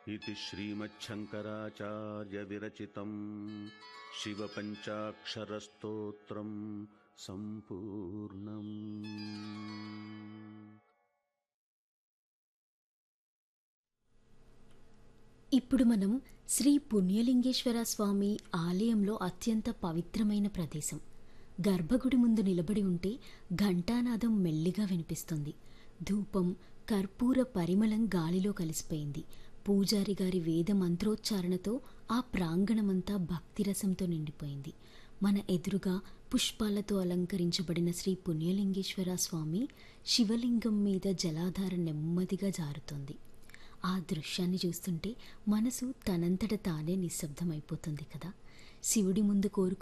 इति श्रीमच्छङ्कराचार्यविरचितं शिवपञ्चाक्षरस्तोत्रं सम्पूर्णम् ఇప్పుడు మనం శ్రీ పుణ్యలింగేశ్వర స్వామి ఆలయంలో అత్యంత పవిత్రమైన ప్రదేశం గర్భగుడి ముందు నిలబడి ఉంటే ఘంటానాదం మెల్లిగా వినిపిస్తుంది ధూపం కర్పూర పరిమళం గాలిలో కలిసిపోయింది పూజారి గారి వేద మంత్రోచ్చారణతో ఆ ప్రాంగణమంతా భక్తిరసంతో నిండిపోయింది మన ఎదురుగా పుష్పాలతో అలంకరించబడిన శ్రీ పుణ్యలింగేశ్వర స్వామి శివలింగం మీద జలాధార నెమ్మదిగా జారుతోంది ఆ దృశ్యాన్ని చూస్తుంటే మనసు తనంతట తానే నిశ్శబ్దమైపోతుంది కదా శివుడి ముందు కోరుకు